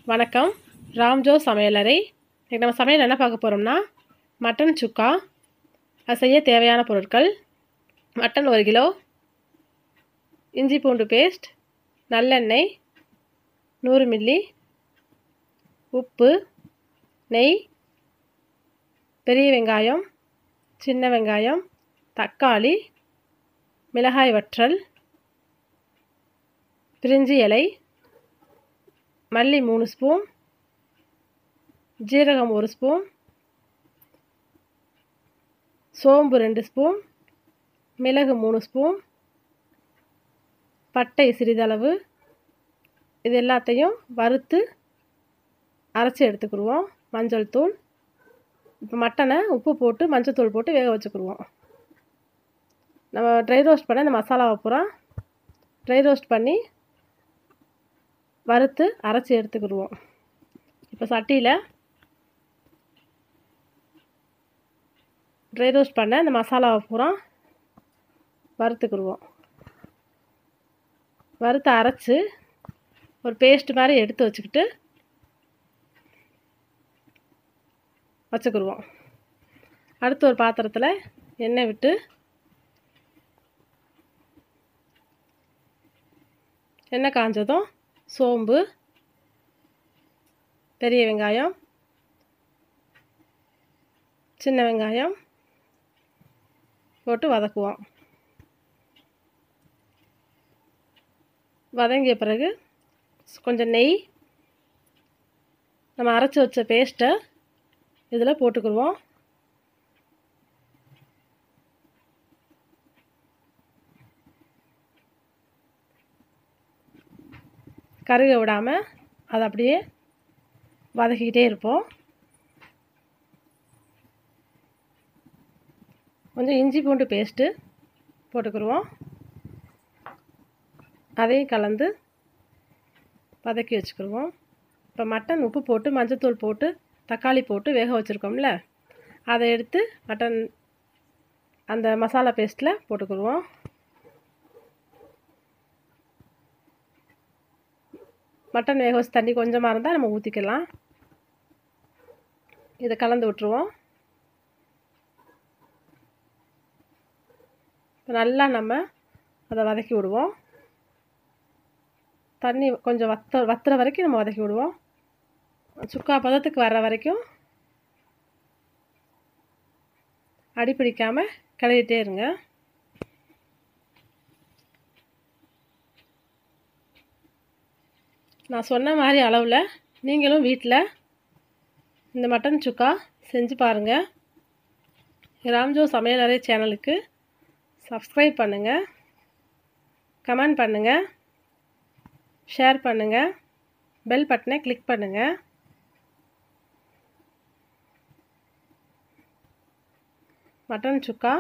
வணக்கம் ராம்ஜோ சமையலறை இன்றைக்கி நம்ம சமையல் என்ன பார்க்க போகிறோம்னா மட்டன் சுக்கா அது செய்ய தேவையான பொருட்கள் மட்டன் ஒரு கிலோ இஞ்சி பூண்டு பேஸ்ட் நல்லெண்ணெய் நூறு மில்லி உப்பு நெய் பெரிய வெங்காயம் சின்ன வெங்காயம் தக்காளி மிளகாய் வற்றல் பிரிஞ்சி இலை மல்லி மூணு ஸ்பூன் ஜீரகம் ஒரு ஸ்பூன் சோம்பு ரெண்டு ஸ்பூன் மிளகு மூணு ஸ்பூன் பட்டை சிறிதளவு இது எல்லாத்தையும் வறுத்து அரைச்சி எடுத்துக்கிடுவோம் மஞ்சள் தூள் இப்போ மட்டனை உப்பு போட்டு மஞ்சள் தூள் போட்டு வேக வச்சுக்கிடுவோம் நம்ம ட்ரை ரோஸ்ட் பண்ண இந்த மசாலாவை பூரா ட்ரை ரோஸ்ட் பண்ணி வறுத்து அரைச்சி எடுத்துக்கிடுவோம் இப்போ சட்டியில் ட்ரை ரோஸ்ட் பண்ண இந்த மசாலாவை பூரா வறுத்துக்கிடுவோம் வறுத்து அரைச்சி ஒரு பேஸ்ட் மாதிரி எடுத்து வச்சுக்கிட்டு வச்சுக்கிடுவோம் அடுத்து ஒரு பாத்திரத்தில் எண்ணெய் விட்டு எண்ணெய் காஞ்சதும் சோம்பு பெரிய வெங்காயம் சின்ன வெங்காயம் போட்டு வதக்குவோம் வதங்கிய பிறகு கொஞ்சம் நெய் நம்ம அரைச்சி வச்ச பேஸ்ட்டை இதில் போட்டுக்கிடுவோம் கருக விடாமல் அதை அப்படியே வதக்கிக்கிட்டே இருப்போம் கொஞ்சம் இஞ்சி பூண்டு பேஸ்ட்டு போட்டுக்கிடுவோம் அதையும் கலந்து வதக்கி வச்சுக்கிடுவோம் இப்போ மட்டன் உப்பு போட்டு மஞ்சத்தூள் போட்டு தக்காளி போட்டு வேக வச்சுருக்கோம்ல அதை எடுத்து மட்டன் அந்த மசாலா பேஸ்ட்டில் போட்டுக்கிடுவோம் மட்டன் வேக வச்சு தண்ணி கொஞ்சமாக இருந்தால் நம்ம ஊற்றிக்கலாம் இதை கலந்து விட்ருவோம் இப்போ நல்லா நம்ம அதை வதக்கி விடுவோம் தண்ணி கொஞ்சம் வத்த வத்துற வரைக்கும் நம்ம வதக்கி விடுவோம் சுக்கா பதத்துக்கு வர்ற வரைக்கும் அடி பிடிக்காமல் கிளறிட்டே இருங்க நான் சொன்ன மாதிரி அளவில் நீங்களும் வீட்டில் இந்த மட்டன் சுக்கா செஞ்சு பாருங்கள் ராம்ஜோ சமையலறை சேனலுக்கு சப்ஸ்கிரைப் பண்ணுங்கள் கமெண்ட் பண்ணுங்கள் ஷேர் பண்ணுங்கள் பெல் பட்டனை கிளிக் பண்ணுங்கள் மட்டன் சுக்கா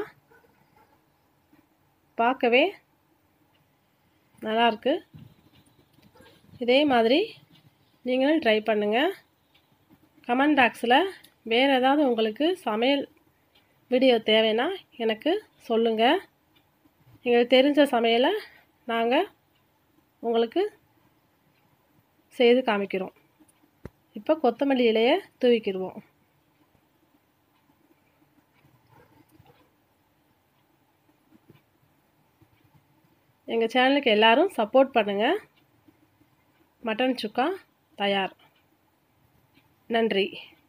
பார்க்கவே நல்லாயிருக்கு இதே மாதிரி நீங்களும் ட்ரை பண்ணுங்கள் கமெண்ட் பாக்ஸில் வேறு ஏதாவது உங்களுக்கு சமையல் வீடியோ தேவைன்னா எனக்கு சொல்லுங்கள் எங்களுக்கு தெரிஞ்ச சமையலை நாங்கள் உங்களுக்கு செய்து காமிக்கிறோம் இப்போ கொத்தமல்லி இலையை தூவிக்கிடுவோம் எங்கள் சேனலுக்கு எல்லோரும் சப்போர்ட் பண்ணுங்கள் மட்டன் சுக்கா தயார் நன்றி